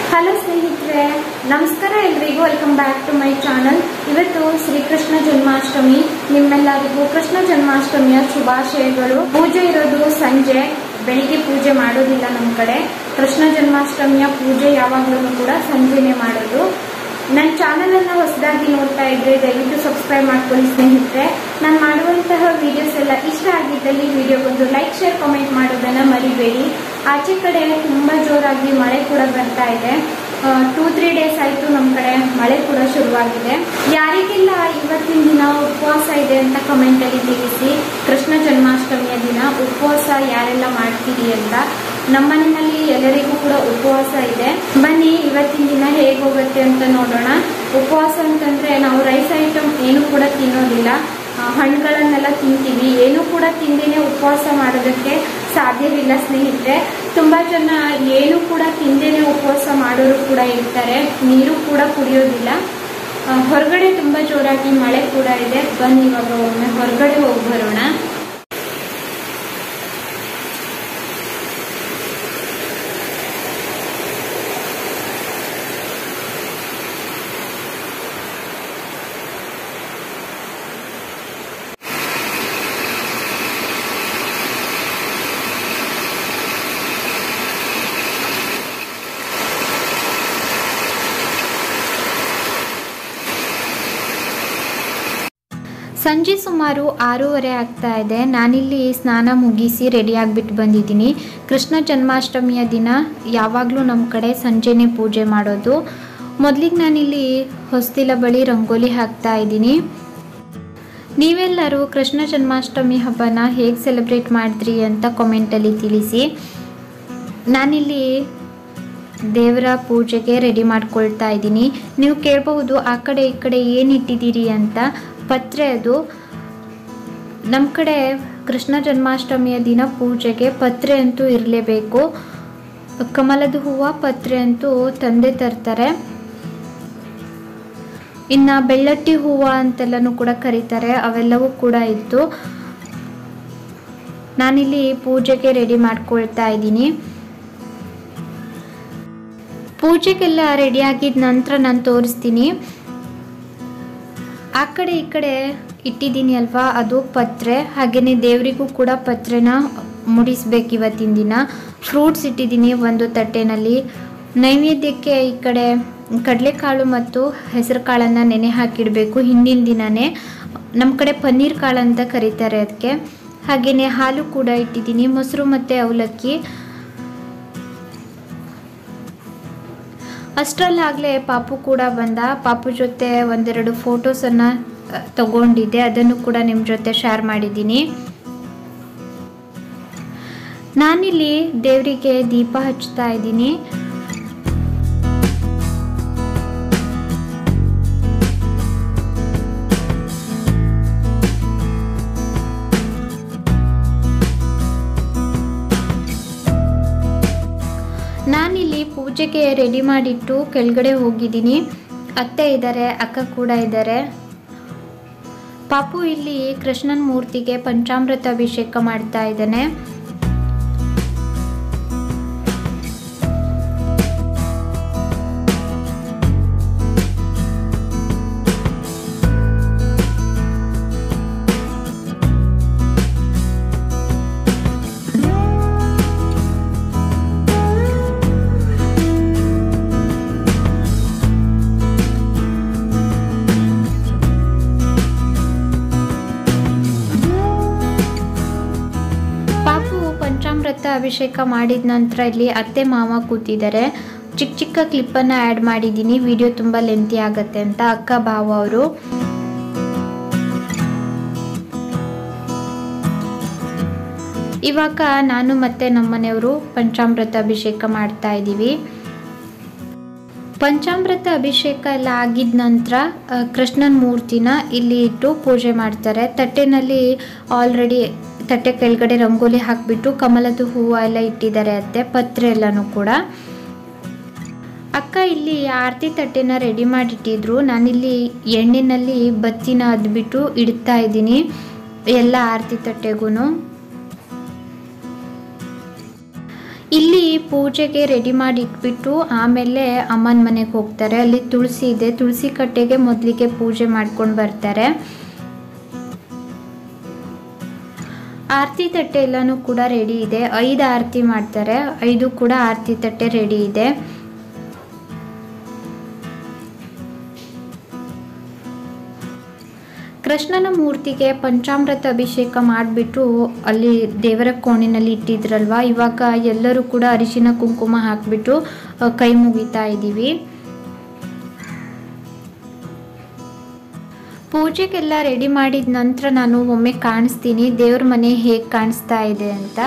hello ಸ್ನೇಹಿತರೆ ನಮಸ್ಕಾರ ಎಲ್ರಿಗೂ welcome back to my channel ಇವತ್ತು ಶ್ರೀಕೃಷ್ಣ ಜನ್ಮಾಷ್ಟಮಿ ನಿಮ್ಮೆಲ್ಲರಿಗೂ ಕೃಷ್ಣ ಜನ್ಮಾಷ್ಟಮಿಯ ಶುಭಾಶಯಗಳು ಪೂಜೆ ಇರೋದು ಸಂಜೆ ಬೆಳಿಗ್ಗೆ ಪೂಜೆ ಮಾಡೋದಿಲ್ಲ ನಮ್ಮ ಕಡೆ ಕೃಷ್ಣ ಜನ್ಮಾಷ್ಟಮಿಯ ಪೂಜೆ ಯಾವಾಗಲೂ ಕೂಡ ಸಂಜೆನೆ ಮಾಡೋದು ನನ್ನ ಚಾನಲ್ ಅನ್ನ ಹೊಸದಾಗಿ ನೋಡ್ತಾ ಇದ್ರೆ ದಯವಿಟ್ಟು ಸಬ್ಸ್ಕ್ರೈಬ್ ಮಾಡ್ಕೊಳ್ಳಿ ಸ್ನೇಹಿತರೆ ನಾನು ಮಾಡುವಂತಹ ವಿಡಿಯೋಸ್ ಎಲ್ಲ ಇಷ್ಟ ಆಗಿದ್ದಲ್ಲಿ ವಿಡಿಯೋಗೊಂದು ಲೈಕ್ ಶೇರ್ ಕಾಮೆಂಟ್ ಮಾಡೋದನ್ನ ಮರಿಬೇಡಿ ಆಚೆ ಕಡೆ ತುಂಬಾ ಜೋರಾಗಿ ಮಳೆ ಕೂಡ ಬರ್ತಾ ಇದೆ ಟೂ ತ್ರೀ ಡೇಸ್ ಆಯ್ತು ನಮ್ಮ ಕಡೆ ಮಳೆ ಕೂಡ ಶುರುವಾಗಿದೆ ಯಾರಿಗೆಲ್ಲ ಇವತ್ತಿನ ದಿನ ಉಪವಾಸ ಇದೆ ಅಂತ ಕಮೆಂಟ್ ಅಲ್ಲಿ ತಿಳಿಸಿ ಕೃಷ್ಣ ಜನ್ಮಾಷ್ಟಮಿಯ ದಿನ ಉಪವಾಸ ಯಾರೆಲ್ಲ ಮಾಡ್ತೀರಿ ಅಂತ ನಮ್ಮನೆಯಲ್ಲಿ ಎಲ್ಲರಿಗೂ ಕೂಡ ಉಪವಾಸ ಇದೆ ಬನ್ನಿ ಇವತ್ತಿನ ದಿನ ಹೇಗೆ ಹೋಗುತ್ತೆ ಅಂತ ನೋಡೋಣ ಉಪವಾಸ ಅಂತಂದ್ರೆ ನಾವು ರೈಸ್ ಐಟಮ್ ಏನು ಕೂಡ ತಿನ್ನೋದಿಲ್ಲ ಆ, ಹಣ್ಣುಗಳನ್ನೆಲ್ಲ ತಿಂತೀವಿ ಏನು ಕೂಡ ತಿಂದೇನೆ ಉಪವಾಸ ಮಾಡೋದಕ್ಕೆ ಸಾಧ್ಯವಿಲ್ಲ ಸ್ನೇಹಿತರೆ ತುಂಬಾ ಜನ ಏನು ಕೂಡ ತಿಂದೇನೆ ಉಪವಾಸ ಮಾಡೋರು ಕೂಡ ಇರ್ತಾರೆ ನೀರು ಕೂಡ ಕುಡಿಯೋದಿಲ್ಲ ಆ, ಹೊರಗಡೆ ತುಂಬಾ ಜೋರಾಗಿ ಮಳೆ ಕೂಡ ಇದೆ ಬನ್ನಿ ಇವಾಗ ಒಮ್ಮೆ ಹೊರಗಡೆ ಹೋಗಿ ಬರೋಣ ಸಂಜೆ ಸುಮಾರು ಆರೂವರೆ ಆಗ್ತಾ ಇದೆ ನಾನಿಲ್ಲಿ ಸ್ನಾನ ಮುಗಿಸಿ ರೆಡಿ ಆಗಿಬಿಟ್ಟು ಬಂದಿದ್ದೀನಿ ಕೃಷ್ಣ ಜನ್ಮಾಷ್ಟಮಿಯ ದಿನ ಯಾವಾಗಲೂ ನಮ್ಮ ಕಡೆ ಸಂಜೆನೇ ಪೂಜೆ ಮಾಡೋದು ಮೊದಲಿಗೆ ನಾನಿಲ್ಲಿ ಹೊಸ್ತಿಲ ಬಳಿ ರಂಗೋಲಿ ಹಾಕ್ತಾ ಇದ್ದೀನಿ ನೀವೆಲ್ಲರೂ ಕೃಷ್ಣ ಜನ್ಮಾಷ್ಟಮಿ ಹಬ್ಬನ ಹೇಗೆ ಸೆಲೆಬ್ರೇಟ್ ಮಾಡಿದ್ರಿ ಅಂತ ಕಾಮೆಂಟಲ್ಲಿ ತಿಳಿಸಿ ನಾನಿಲ್ಲಿ ದೇವರ ಪೂಜೆಗೆ ರೆಡಿ ಮಾಡ್ಕೊಳ್ತಾ ಇದ್ದೀನಿ ನೀವು ಕೇಳಬಹುದು ಆ ಕಡೆ ಈ ಕಡೆ ಏನು ಇಟ್ಟಿದ್ದೀರಿ ಅಂತ ಪತ್ರೆ ಅದು ನಮ್ಮ ಕಡೆ ಕೃಷ್ಣ ಜನ್ಮಾಷ್ಟಮಿಯ ದಿನ ಪೂಜೆಗೆ ಪತ್ರೆ ಅಂತೂ ಇರಲೇಬೇಕು ಕಮಲದ ಹೂವು ಪತ್ರೆ ಅಂತೂ ತಂದೆ ತರ್ತಾರೆ ಇನ್ನು ಬೆಳ್ಳಟ್ಟಿ ಹೂವು ಅಂತೆಲ್ಲನೂ ಕೂಡ ಕರೀತಾರೆ ಅವೆಲ್ಲವೂ ಕೂಡ ಇತ್ತು ನಾನಿಲ್ಲಿ ಪೂಜೆಗೆ ರೆಡಿ ಮಾಡ್ಕೊಳ್ತಾ ಇದ್ದೀನಿ ಪೂಜೆಗೆಲ್ಲ ರೆಡಿ ಆಗಿದ ನಂತರ ನಾನು ತೋರಿಸ್ತೀನಿ ಆ ಕಡೆ ಈ ಕಡೆ ಇಟ್ಟಿದ್ದೀನಿ ಅಲ್ವಾ ಅದು ಪತ್ರೆ ಹಾಗೆಯೇ ದೇವರಿಗೂ ಕೂಡ ಪತ್ರೆನ ಮುಡಿಸ್ಬೇಕು ಇವತ್ತಿನ ದಿನ ಫ್ರೂಟ್ಸ್ ಇಟ್ಟಿದ್ದೀನಿ ಒಂದು ತಟ್ಟೆನಲ್ಲಿ ನೈವೇದ್ಯಕ್ಕೆ ಈ ಕಡೆ ಕಡಲೆಕಾಳು ಮತ್ತು ಹೆಸರು ಕಾಳನ್ನು ನೆನೆ ಹಾಕಿಡಬೇಕು ಹಿಂದಿನ ದಿನವೇ ನಮ್ಮ ಕಡೆ ಪನ್ನೀರ್ ಕಾಳು ಅಂತ ಕರೀತಾರೆ ಅದಕ್ಕೆ ಹಾಗೆಯೇ ಹಾಲು ಕೂಡ ಇಟ್ಟಿದ್ದೀನಿ ಮೊಸರು ಮತ್ತು ಅವಲಕ್ಕಿ ಅಷ್ಟರಲ್ಲಾಗಲೇ ಪಾಪು ಕೂಡ ಬಂದ ಪಾಪು ಜೊತೆ ಒಂದೆರಡು ಫೋಟೋಸನ್ನು ತಗೊಂಡಿದ್ದೆ ಅದನ್ನು ಕೂಡ ನಿಮ್ಮ ಜೊತೆ ಶೇರ್ ಮಾಡಿದ್ದೀನಿ ನಾನಿಲ್ಲಿ ದೇವರಿಗೆ ದೀಪ ಹಚ್ತಾ ಇದ್ದೀನಿ ನಾನಿಲ್ಲಿ ಪೂಜೆಗೆ ರೆಡಿ ಮಾಡಿಟ್ಟು ಕೆಳಗಡೆ ಹೋಗಿದ್ದೀನಿ ಅತ್ತೆ ಇದ್ದಾರೆ ಅಕ್ಕ ಕೂಡ ಇದ್ದಾರೆ ಪಾಪು ಇಲ್ಲಿ ಕೃಷ್ಣನ ಮೂರ್ತಿಗೆ ಪಂಚಾಮೃತ ಅಭಿಷೇಕ ಮಾಡ್ತಾ ಇದ್ದಾನೆ ಪಾಪು ಪಂಚಾಮೃತ ಅಭಿಷೇಕ ಮಾಡಿದ ನಂತರ ಇಲ್ಲಿ ಅತ್ತೆ ಮಾವ ಕೂತಿದ್ದಾರೆ ಚಿಕ್ಕ ಚಿಕ್ಕ ಕ್ಲಿಪ್ಪನ್ನು ಆ್ಯಡ್ ಮಾಡಿದ್ದೀನಿ ವಿಡಿಯೋ ತುಂಬ ಲೆಂತಿ ಆಗತ್ತೆ ಅಂತ ಅಕ್ಕ ಭಾವ ಅವರು ಇವಾಗ ನಾನು ಮತ್ತೆ ನಮ್ಮನೆಯವರು ಪಂಚಾಮೃತ ಅಭಿಷೇಕ ಮಾಡ್ತಾ ಇದ್ದೀವಿ ಪಂಚಾಮೃತ ಅಭಿಷೇಕ ಎಲ್ಲ ಆಗಿದ ನಂತರ ಕೃಷ್ಣನ ಮೂರ್ತಿನ ಇಲ್ಲಿ ಇಟ್ಟು ಪೂಜೆ ಮಾಡ್ತಾರೆ ತಟ್ಟೆನಲ್ಲಿ ಆಲ್ರೆಡಿ ತಟ್ಟೆ ಕೆಳಗಡೆ ರಂಗೋಲಿ ಹಾಕಿಬಿಟ್ಟು ಕಮಲದ ಹೂವು ಎಲ್ಲ ಇಟ್ಟಿದ್ದಾರೆ ಅತ್ತೆ ಪತ್ರೆ ಎಲ್ಲನೂ ಕೂಡ ಅಕ್ಕ ಇಲ್ಲಿ ಆರತಿ ತಟ್ಟೆನ ರೆಡಿ ಮಾಡಿಟ್ಟಿದ್ರು ನಾನಿಲ್ಲಿ ಎಣ್ಣೆನಲ್ಲಿ ಬತ್ತಿನ ಅದ್ಬಿಟ್ಟು ಇಡ್ತಾ ಇದ್ದೀನಿ ಎಲ್ಲ ಆರತಿ ತಟ್ಟೆಗೂ ಇಲ್ಲಿ ಪೂಜೆಗೆ ರೆಡಿ ಮಾಡಿ ಇಟ್ಬಿಟ್ಟು ಆಮೇಲೆ ಅಮ್ಮನ ಮನೆಗೆ ಹೋಗ್ತಾರೆ ಅಲ್ಲಿ ತುಳಸಿ ಇದೆ ತುಳಸಿ ಕಟ್ಟೆಗೆ ಮೊದಲಿಗೆ ಪೂಜೆ ಮಾಡ್ಕೊಂಡು ಬರ್ತಾರೆ ಆರತಿ ತಟ್ಟೆ ಎಲ್ಲನೂ ಕೂಡ ರೆಡಿ ಇದೆ ಐದು ಆರತಿ ಮಾಡ್ತಾರೆ ಐದು ಕೂಡ ಆರತಿ ತಟ್ಟೆ ರೆಡಿ ಇದೆ ಕೃಷ್ಣನ ಮೂರ್ತಿಗೆ ಪಂಚಾಮೃತ ಅಭಿಷೇಕ ಮಾಡಿಬಿಟ್ಟು ಅಲ್ಲಿ ದೇವರ ಕೋಣೆನಲ್ಲಿ ಇಟ್ಟಿದ್ರಲ್ವ ಇವಾಗ ಎಲ್ಲರೂ ಕೂಡ ಅರಿಶಿನ ಕುಂಕುಮ ಹಾಕಿಬಿಟ್ಟು ಕೈ ಮುಗಿತಾ ಇದ್ದೀವಿ ಪೂಜೆಗೆಲ್ಲ ರೆಡಿ ಮಾಡಿದ ನಂತರ ನಾನು ಒಮ್ಮೆ ಕಾಣಿಸ್ತೀನಿ ದೇವ್ರ ಮನೆ ಹೇಗೆ ಕಾಣಿಸ್ತಾ ಇದೆ ಅಂತ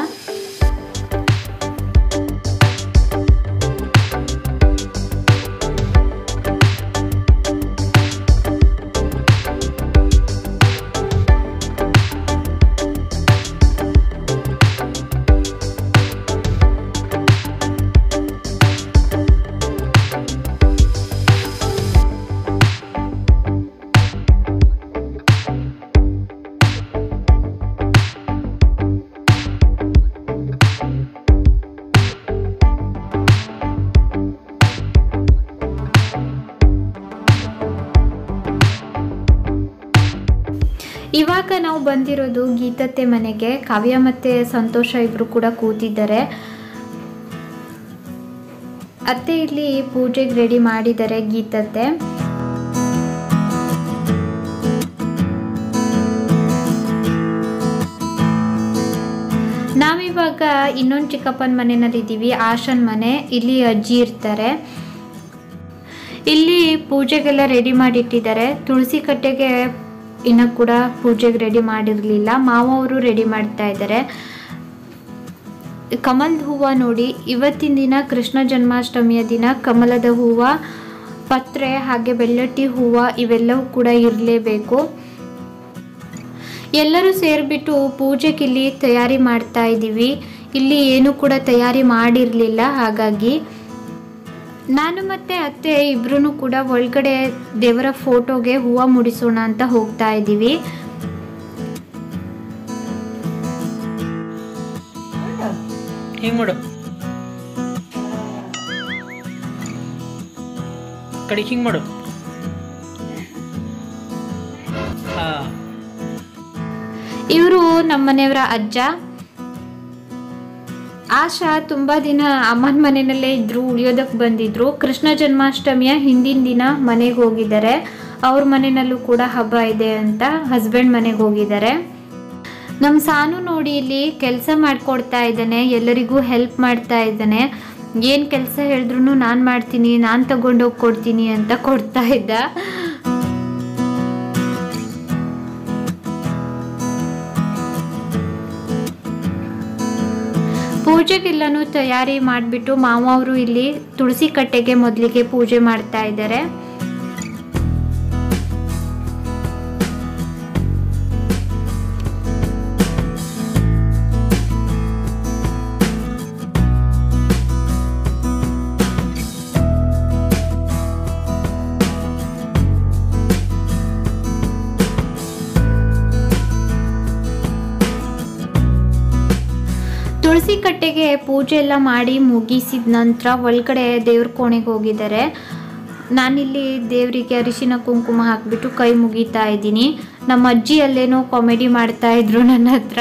ಇವಾಗ ನಾವು ಬಂದಿರೋದು ಗೀತತ್ತೆ ಮನೆಗೆ ಕಾವ್ಯ ಮತ್ತೆ ಸಂತೋಷ ಇಬ್ರು ಕೂಡ ಕೂತಿದ್ದಾರೆ ಅತ್ತೆ ಇಲ್ಲಿ ಪೂಜೆಗೆ ರೆಡಿ ಮಾಡಿದ್ದಾರೆ ಗೀತತ್ತೆ ನಾವಿವಾಗ ಇನ್ನೊಂದು ಚಿಕ್ಕಪ್ಪನ ಮನೆಯಲ್ಲಿ ಇದ್ದೀವಿ ಆಶನ್ ಮನೆ ಇಲ್ಲಿ ಅಜ್ಜಿ ಇರ್ತಾರೆ ಇಲ್ಲಿ ಪೂಜೆಗೆಲ್ಲ ರೆಡಿ ಮಾಡಿಟ್ಟಿದ್ದಾರೆ ತುಳಸಿ ಕಟ್ಟೆಗೆ ಇನ್ನೂ ಕೂಡ ಪೂಜೆಗೆ ರೆಡಿ ಮಾಡಿರಲಿಲ್ಲ ಮಾವ ಅವರು ರೆಡಿ ಮಾಡ್ತಾ ಇದ್ದಾರೆ ಕಮಲದ ಹೂವು ನೋಡಿ ಇವತ್ತಿನ ದಿನ ಕೃಷ್ಣ ಜನ್ಮಾಷ್ಟಮಿಯ ದಿನ ಕಮಲದ ಹೂವು ಪತ್ರೆ ಹಾಗೆ ಬೆಳ್ಳಟ್ಟಿ ಹೂವು ಇವೆಲ್ಲವೂ ಕೂಡ ಇರಲೇಬೇಕು ಎಲ್ಲರೂ ಸೇರಿಬಿಟ್ಟು ಪೂಜೆಗೆ ಇಲ್ಲಿ ತಯಾರಿ ಮಾಡ್ತಾ ಇದ್ದೀವಿ ಇಲ್ಲಿ ಏನು ಕೂಡ ತಯಾರಿ ಮಾಡಿರಲಿಲ್ಲ ಹಾಗಾಗಿ ನಾನು ಮತ್ತೆ ಅತ್ತೆ ಇಬ್ರು ಕೂಡ ಒಳಗಡೆ ದೇವರ ಫೋಟೋಗೆ ಹೂವು ಮುಡಿಸೋಣ ಅಂತ ಹೋಗ್ತಾ ಇದ್ದೀವಿ ಹಿಂಗ್ ಮಾಡು ಕಡೆ ಹಿಂಗ್ ಮಾಡು ಹಾ ಇವರು ನಮ್ಮ ಮನೆಯವರ ಅಜ್ಜ ಆಶಾ ತುಂಬಾ ದಿನ ಅಮ್ಮನ ಮನೆಯಲ್ಲೇ ಇದ್ರು ಉಳಿಯೋದಕ್ಕೆ ಬಂದಿದ್ರು ಕೃಷ್ಣ ಜನ್ಮಾಷ್ಟಮಿಯ ಹಿಂದಿನ ದಿನ ಮನೆಗೆ ಹೋಗಿದ್ದಾರೆ ಅವ್ರ ಮನೆಯಲ್ಲೂ ಕೂಡ ಹಬ್ಬ ಇದೆ ಅಂತ ಹಸ್ಬೆಂಡ್ ಮನೆಗೆ ಹೋಗಿದ್ದಾರೆ ನಮ್ಮ ಸಾನು ನೋಡಿ ಇಲ್ಲಿ ಕೆಲಸ ಮಾಡ್ಕೊಡ್ತಾ ಇದ್ದಾನೆ ಎಲ್ಲರಿಗೂ ಹೆಲ್ಪ್ ಮಾಡ್ತಾ ಇದ್ದಾನೆ ಏನು ಕೆಲಸ ಹೇಳಿದ್ರು ನಾನು ಮಾಡ್ತೀನಿ ನಾನು ತಗೊಂಡೋಗಿ ಕೊಡ್ತೀನಿ ಅಂತ ಕೊಡ್ತಾ ಇದ್ದ ಪೂಜೆಗೆಲ್ಲನೂ ತಯಾರಿ ಮಾಡಿಬಿಟ್ಟು ಮಾವ ಅವರು ಇಲ್ಲಿ ತುಳಸಿ ಕಟ್ಟೆಗೆ ಮೊದಲಿಗೆ ಪೂಜೆ ಮಾಡ್ತಾ ಇದ್ದಾರೆ ತುಳಸಿ ಕಟ್ಟೆಗೆ ಪೂಜೆ ಎಲ್ಲ ಮಾಡಿ ಮುಗಿಸಿದ ನಂತರ ಒಳಗಡೆ ದೇವ್ರ ಕೋಣೆಗೆ ಹೋಗಿದ್ದಾರೆ ನಾನಿಲ್ಲಿ ದೇವರಿಗೆ ಅರಿಶಿನ ಕುಂಕುಮ ಹಾಕಿಬಿಟ್ಟು ಕೈ ಮುಗಿತಾ ಇದ್ದೀನಿ ನಮ್ಮ ಅಜ್ಜಿ ಅಲ್ಲೇನೋ ಕಾಮಿಡಿ ಮಾಡ್ತಾ ಇದ್ರು ನನ್ನ ಹತ್ರ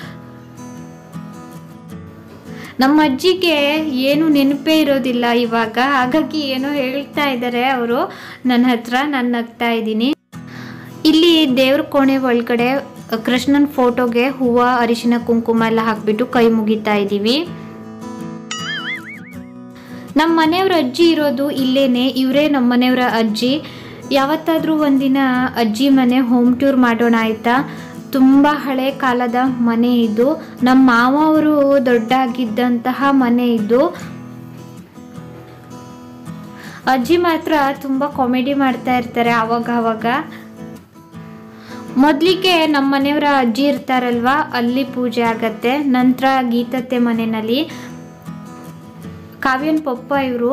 ನಮ್ಮ ಅಜ್ಜಿಗೆ ಏನು ನೆನಪೇ ಇರೋದಿಲ್ಲ ಇವಾಗ ಹಾಗಾಗಿ ಏನೋ ಹೇಳ್ತಾ ಇದ್ದಾರೆ ಅವರು ನನ್ನ ಹತ್ರ ನಾನು ನಗ್ತಾ ಇದ್ದೀನಿ ಇಲ್ಲಿ ದೇವ್ರ ಕೋಣೆ ಒಳಗಡೆ ಕೃಷ್ಣನ್ ಫೋಟೋಗೆ ಹೂವ ಅರಿಶಿನ ಕುಂಕುಮ ಎಲ್ಲ ಹಾಕ್ಬಿಟ್ಟು ಕೈ ಮುಗಿತಾ ಇದ್ದೀವಿ ನಮ್ಮ ಮನೆಯವ್ರ ಅಜ್ಜಿ ಇರೋದು ಇಲ್ಲೇನೆ ಇವರೇ ನಮ್ಮ ಮನೆಯವರ ಅಜ್ಜಿ ಯಾವತ್ತಾದರೂ ಒಂದಿನ ಅಜ್ಜಿ ಮನೆ ಹೋಮ್ ಟೂರ್ ಮಾಡೋಣ ಆಯ್ತಾ ತುಂಬ ಹಳೆ ಕಾಲದ ಮನೆ ಇದು ನಮ್ಮ ಮಾವ ಅವರು ದೊಡ್ಡಾಗಿದ್ದಂತಹ ಮನೆ ಇದು ಅಜ್ಜಿ ಮಾತ್ರ ತುಂಬ ಕಾಮಿಡಿ ಮಾಡ್ತಾ ಇರ್ತಾರೆ ಆವಾಗ ಆವಾಗ ಮೊದಲಿಗೆ ನಮ್ಮ ಮನೆಯವರ ಅಜ್ಜಿ ಇರ್ತಾರಲ್ವಾ ಅಲ್ಲಿ ಪೂಜೆ ಆಗತ್ತೆ ನಂತರ ಗೀತತ್ತೆ ಮನೆಯಲ್ಲಿ ಕಾವ್ಯನ್ ಪಪ್ಪ ಇವರು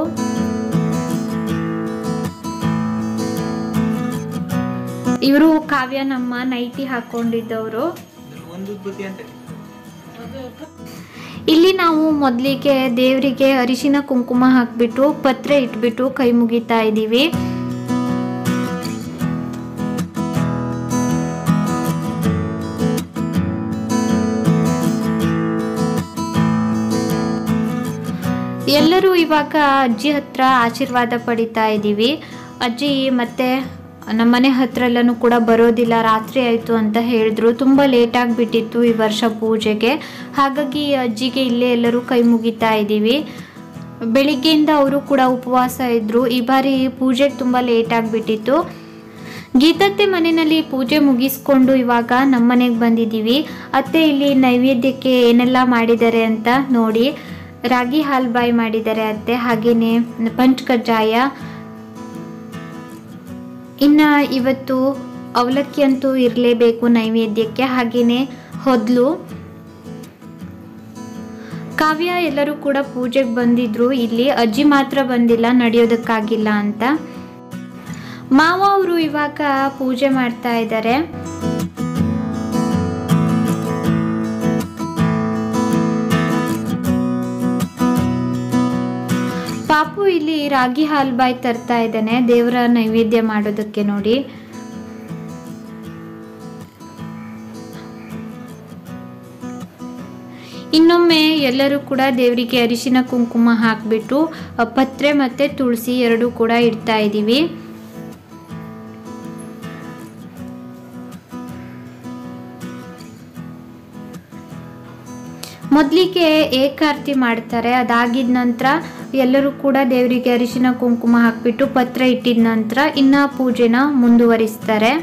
ಇವರು ಕಾವ್ಯ ನಮ್ಮ ನೈಟಿ ಹಾಕೊಂಡಿದ್ದವರು ಒಂದು ಬುದ್ಧಿ ಅಂತ ಇಲ್ಲಿ ನಾವು ಮೊದಲಿಗೆ ದೇವರಿಗೆ ಅರಿಶಿನ ಕುಂಕುಮ ಹಾಕ್ಬಿಟ್ಟು ಪತ್ರೆ ಇಟ್ಬಿಟ್ಟು ಕೈ ಮುಗಿತಾ ಇದ್ದೀವಿ ಎಲ್ಲರೂ ಇವಾಗ ಅಜ್ಜಿ ಹತ್ರ ಆಶೀರ್ವಾದ ಪಡಿತಾ ಇದ್ದೀವಿ ಅಜ್ಜಿ ಮತ್ತೆ ನಮ್ಮನೆ ಹತ್ರ ಎಲ್ಲನೂ ಕೂಡ ಬರೋದಿಲ್ಲ ರಾತ್ರಿ ಆಯಿತು ಅಂತ ಹೇಳಿದ್ರು ತುಂಬ ಲೇಟ್ ಆಗಿಬಿಟ್ಟಿತ್ತು ಈ ವರ್ಷ ಪೂಜೆಗೆ ಹಾಗಾಗಿ ಅಜ್ಜಿಗೆ ಇಲ್ಲೇ ಎಲ್ಲರೂ ಕೈ ಮುಗಿತಾ ಇದ್ದೀವಿ ಬೆಳಿಗ್ಗೆಯಿಂದ ಅವರು ಕೂಡ ಉಪವಾಸ ಇದ್ದರು ಈ ಬಾರಿ ಪೂಜೆಗೆ ತುಂಬ ಲೇಟ್ ಆಗಿಬಿಟ್ಟಿತ್ತು ಗೀತತ್ತೆ ಮನೆಯಲ್ಲಿ ಪೂಜೆ ಮುಗಿಸ್ಕೊಂಡು ಇವಾಗ ನಮ್ಮ ಮನೆಗೆ ಬಂದಿದ್ದೀವಿ ಅತ್ತೆ ಇಲ್ಲಿ ನೈವೇದ್ಯಕ್ಕೆ ಏನೆಲ್ಲ ಮಾಡಿದ್ದಾರೆ ಅಂತ ನೋಡಿ ರಾಗಿ ಹಾಲ್ಬಾಯಿ ಮಾಡಿದ್ದಾರೆ ಅತ್ತೆ ಹಾಗೆಯೇ ಪಂಚ್ ಕಜ್ಜಾಯ ಇನ್ನು ಇವತ್ತು ಅವಲಕ್ಕಿ ಅಂತೂ ಇರಲೇಬೇಕು ನೈವೇದ್ಯಕ್ಕೆ ಹಾಗೆಯೇ ಹೊದ್ಲು ಕಾವ್ಯ ಎಲ್ಲರೂ ಕೂಡ ಪೂಜೆಗೆ ಬಂದಿದ್ರು ಇಲ್ಲಿ ಅಜ್ಜಿ ಮಾತ್ರ ಬಂದಿಲ್ಲ ನಡೆಯೋದಕ್ಕಾಗಿಲ್ಲ ಅಂತ ಮಾವ ಅವರು ಇವಾಗ ಪೂಜೆ ಮಾಡ್ತಾ ಇದ್ದಾರೆ ಪಾಪು ಇಲ್ಲಿ ರಾಗಿ ಹಾಲ್ಬಾಯಿ ತರ್ತಾ ಇದ್ದಾನೆ ದೇವರ ನೈವೇದ್ಯ ಮಾಡೋದಕ್ಕೆ ನೋಡಿ ಇನ್ನೊಮ್ಮೆ ಎಲ್ಲರೂ ಕೂಡ ದೇವರಿಗೆ ಅರಿಶಿನ ಕುಂಕುಮ ಹಾಕ್ಬಿಟ್ಟು ಅ, ಪತ್ರೆ ಮತ್ತೆ ತುಳಸಿ ಎರಡು ಕೂಡ ಇಡ್ತಾ ಇದ್ದೀವಿ ಮೊದಲಿಗೆ ಏಕಾರ್ತಿ ಮಾಡ್ತಾರೆ ಅದಾಗಿದ ನಂತರ ಎಲ್ಲರೂ ಕೂಡ ದೇವರಿಗೆ ಅರಿಶಿನ ಕುಂಕುಮ ಹಾಕ್ಬಿಟ್ಟು ಪತ್ರ ಇಟ್ಟಿದ ನಂತರ ಇನ್ನ ಪೂಜೆನ ಮುಂದುವರಿಸ್ತಾರೆ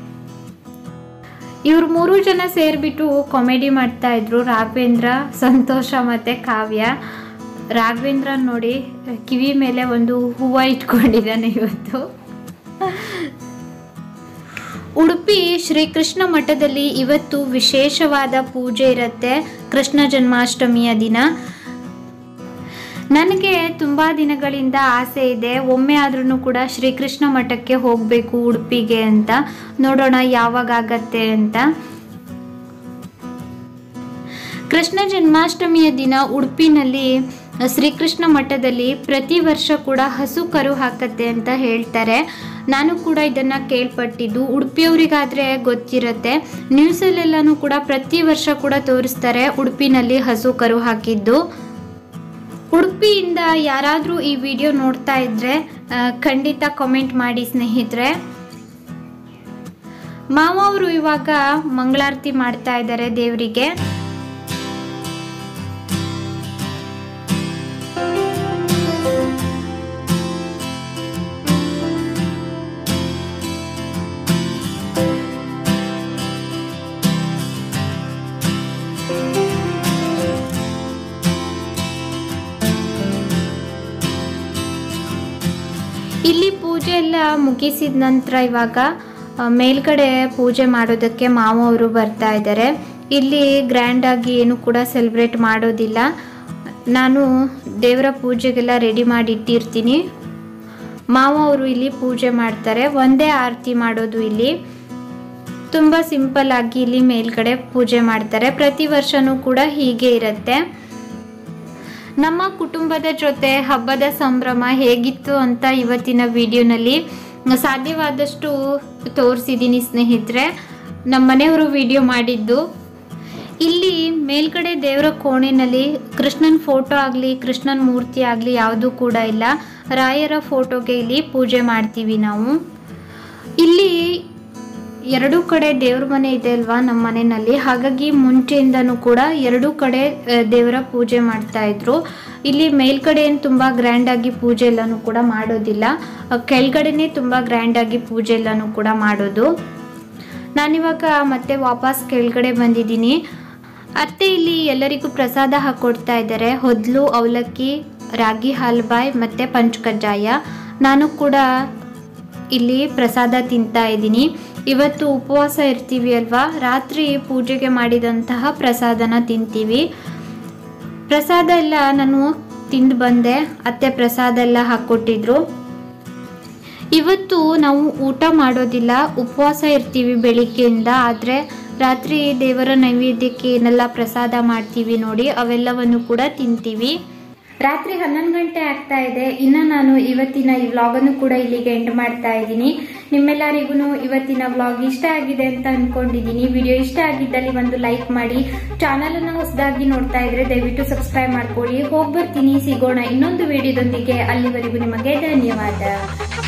ಇವ್ರು ಮೂರು ಜನ ಸೇರ್ಬಿಟ್ಟು ಕಾಮಿಡಿ ಮಾಡ್ತಾ ಇದ್ರು ರಾಘವೇಂದ್ರ ಸಂತೋಷ ಮತ್ತೆ ಕಾವ್ಯ ರಾಘವೇಂದ್ರ ನೋಡಿ ಕಿವಿ ಮೇಲೆ ಒಂದು ಹೂವು ಇಟ್ಕೊಂಡಿದ್ದಾನೆ ಇವತ್ತು ಉಡುಪಿ ಶ್ರೀಕೃಷ್ಣ ಮಠದಲ್ಲಿ ಇವತ್ತು ವಿಶೇಷವಾದ ಪೂಜೆ ಇರುತ್ತೆ ಕೃಷ್ಣ ಜನ್ಮಾಷ್ಟಮಿಯ ದಿನ ನನಗೆ ತುಂಬ ದಿನಗಳಿಂದ ಆಸೆ ಇದೆ ಒಮ್ಮೆ ಆದ್ರೂ ಕೂಡ ಶ್ರೀಕೃಷ್ಣ ಮಠಕ್ಕೆ ಹೋಗಬೇಕು ಉಡುಪಿಗೆ ಅಂತ ನೋಡೋಣ ಯಾವಾಗ ಆಗತ್ತೆ ಅಂತ ಕೃಷ್ಣ ಜನ್ಮಾಷ್ಟಮಿಯ ದಿನ ಉಡುಪಿನಲ್ಲಿ ಶ್ರೀಕೃಷ್ಣ ಮಠದಲ್ಲಿ ಪ್ರತಿ ವರ್ಷ ಕೂಡ ಹಸು ಕರು ಹಾಕತ್ತೆ ಅಂತ ಹೇಳ್ತಾರೆ ನಾನು ಕೂಡ ಇದನ್ನು ಕೇಳ್ಪಟ್ಟಿದ್ದು ಉಡುಪಿಯವರಿಗಾದರೆ ಗೊತ್ತಿರುತ್ತೆ ನ್ಯೂಸಲ್ಲೆಲ್ಲನೂ ಕೂಡ ಪ್ರತಿ ವರ್ಷ ಕೂಡ ತೋರಿಸ್ತಾರೆ ಉಡುಪಿನಲ್ಲಿ ಹಸು ಕರು ಹಾಕಿದ್ದು ಉಡುಪಿಯಿಂದ ಯಾರಾದರೂ ಈ ವಿಡಿಯೋ ನೋಡ್ತಾ ಇದ್ರೆ ಆ, ಖಂಡಿತ ಕಾಮೆಂಟ್ ಮಾಡಿ ಸ್ನೇಹಿತರೆ ಮಾವ ಅವರು ಇವಾಗ ಮಂಗಳಾರತಿ ಮಾಡ್ತಾ ಇದ್ದಾರೆ ದೇವರಿಗೆ ಇಲ್ಲಿ ಪೂಜೆ ಎಲ್ಲ ಮುಗಿಸಿದ ನಂತರ ಇವಾಗ ಆ, ಮೇಲ್ಗಡೆ ಪೂಜೆ ಮಾಡೋದಕ್ಕೆ ಮಾವ ಅವರು ಬರ್ತಾ ಇದ್ದಾರೆ ಇಲ್ಲಿ ಗ್ರ್ಯಾಂಡಾಗಿ ಏನು ಕೂಡ ಸೆಲೆಬ್ರೇಟ್ ಮಾಡೋದಿಲ್ಲ ನಾನು ದೇವರ ಪೂಜೆಗೆಲ್ಲ ರೆಡಿ ಮಾಡಿ ಇಟ್ಟಿರ್ತೀನಿ ಮಾವ ಅವರು ಇಲ್ಲಿ ಪೂಜೆ ಮಾಡ್ತಾರೆ ಒಂದೇ ಆರತಿ ಮಾಡೋದು ಇಲ್ಲಿ ತುಂಬ ಸಿಂಪಲ್ ಆಗಿ ಇಲ್ಲಿ ಮೇಲ್ಗಡೆ ಪೂಜೆ ಮಾಡ್ತಾರೆ ಪ್ರತಿ ವರ್ಷನೂ ಕೂಡ ಹೀಗೆ ಇರುತ್ತೆ ನಮ್ಮ ಕುಟುಂಬದ ಜೊತೆ ಹಬ್ಬದ ಸಂಭ್ರಮ ಹೇಗಿತ್ತು ಅಂತ ಇವತ್ತಿನ ವಿಡಿಯೋನಲ್ಲಿ ಸಾಧ್ಯವಾದಷ್ಟು ತೋರಿಸಿದ್ದೀನಿ ಸ್ನೇಹಿತರೆ ನಮ್ಮ ಮನೆಯವರು ವಿಡಿಯೋ ಮಾಡಿದ್ದು ಇಲ್ಲಿ ಮೇಲ್ಗಡೆ ದೇವರ ಕೋಣೆನಲ್ಲಿ ಕೃಷ್ಣನ ಫೋಟೋ ಆಗಲಿ ಕೃಷ್ಣನ ಮೂರ್ತಿ ಆಗಲಿ ಯಾವುದೂ ಕೂಡ ಇಲ್ಲ ರಾಯರ ಫೋಟೋಗೆ ಇಲ್ಲಿ ಪೂಜೆ ಮಾಡ್ತೀವಿ ನಾವು ಇಲ್ಲಿ ಎರಡೂ ಕಡೆ ದೇವ್ರ ಮನೆ ಇದೆ ಅಲ್ವಾ ನಮ್ಮ ಮನೆಯಲ್ಲಿ ಹಾಗಾಗಿ ಮುಂಚೆಯಿಂದನೂ ಕೂಡ ಎರಡೂ ಕಡೆ ಆ, ದೇವರ ಪೂಜೆ ಮಾಡ್ತಾ ಇದ್ರು ಇಲ್ಲಿ ಮೇಲ್ಗಡೆ ಏನು ತುಂಬ ಗ್ರ್ಯಾಂಡಾಗಿ ಪೂಜೆ ಎಲ್ಲನೂ ಕೂಡ ಮಾಡೋದಿಲ್ಲ ಆ, ಕೆಳಗಡೆನೇ ತುಂಬ ಗ್ರ್ಯಾಂಡಾಗಿ ಪೂಜೆ ಎಲ್ಲನೂ ಕೂಡ ಮಾಡೋದು ನಾನಿವಾಗ ಮತ್ತೆ ವಾಪಸ್ ಕೆಳಗಡೆ ಬಂದಿದ್ದೀನಿ ಅತ್ತೆ ಇಲ್ಲಿ ಎಲ್ಲರಿಗೂ ಪ್ರಸಾದ ಹಾಕ್ಕೊಡ್ತಾ ಇದ್ದಾರೆ ಹೊದ್ಲು ಅವಲಕ್ಕಿ ರಾಗಿ ಹಾಲ್ಬಾಯ್ ಮತ್ತು ಪಂಚ್ ಕಜ್ಜಾಯ ನಾನು ಕೂಡ ಇಲ್ಲಿ ಪ್ರಸಾದ ತಿಂತಾ ಇದ್ದೀನಿ ಇವತ್ತು ಉಪವಾಸ ಇರ್ತೀವಿ ಅಲ್ವಾ ರಾತ್ರಿ ಪೂಜೆಗೆ ಮಾಡಿದಂತಹ ಪ್ರಸಾದನ ತಿಂತೀವಿ ಪ್ರಸಾದ ಎಲ್ಲ ನಾನು ತಿಂದು ಬಂದೆ ಅತ್ತೆ ಪ್ರಸಾದ ಎಲ್ಲ ಹಾಕ್ಕೊಟ್ಟಿದ್ರು ಇವತ್ತು ನಾವು ಊಟ ಮಾಡೋದಿಲ್ಲ ಉಪವಾಸ ಇರ್ತೀವಿ ಬೆಳಿಗ್ಗೆಯಿಂದ ಆದರೆ ರಾತ್ರಿ ದೇವರ ನೈವೇದ್ಯಕ್ಕೆ ಏನೆಲ್ಲ ಪ್ರಸಾದ ಮಾಡ್ತೀವಿ ನೋಡಿ ಅವೆಲ್ಲವನ್ನು ಕೂಡ ತಿಂತೀವಿ ರಾತ್ರಿ ಹನ್ನೊಂದು ಗಂಟೆ ಆಗ್ತಾ ಇದೆ ಇನ್ನು ನಾನು ಇವತ್ತಿನ ಈ ವ್ಲಾಗ್ ಅನ್ನು ಕೂಡ ಇಲ್ಲಿಗೆ ಎಂಡ್ ಮಾಡ್ತಾ ಇದ್ದೀನಿ ನಿಮ್ಮೆಲ್ಲರಿಗೂ ಇವತ್ತಿನ ವ್ಲಾಗ್ ಇಷ್ಟ ಆಗಿದೆ ಅಂತ ಅನ್ಕೊಂಡಿದ್ದೀನಿ ವಿಡಿಯೋ ಇಷ್ಟ ಆಗಿದ್ದಲ್ಲಿ ಒಂದು ಲೈಕ್ ಮಾಡಿ ಚಾನಲ್ ಅನ್ನ ಹೊಸದಾಗಿ ನೋಡ್ತಾ ಇದ್ರೆ ದಯವಿಟ್ಟು ಸಬ್ಸ್ಕ್ರೈಬ್ ಮಾಡ್ಕೊಳ್ಳಿ ಹೋಗ್ಬರ್ತೀನಿ ಸಿಗೋಣ ಇನ್ನೊಂದು ವಿಡಿಯೋದೊಂದಿಗೆ ಅಲ್ಲಿವರೆಗೂ ನಿಮಗೆ ಧನ್ಯವಾದ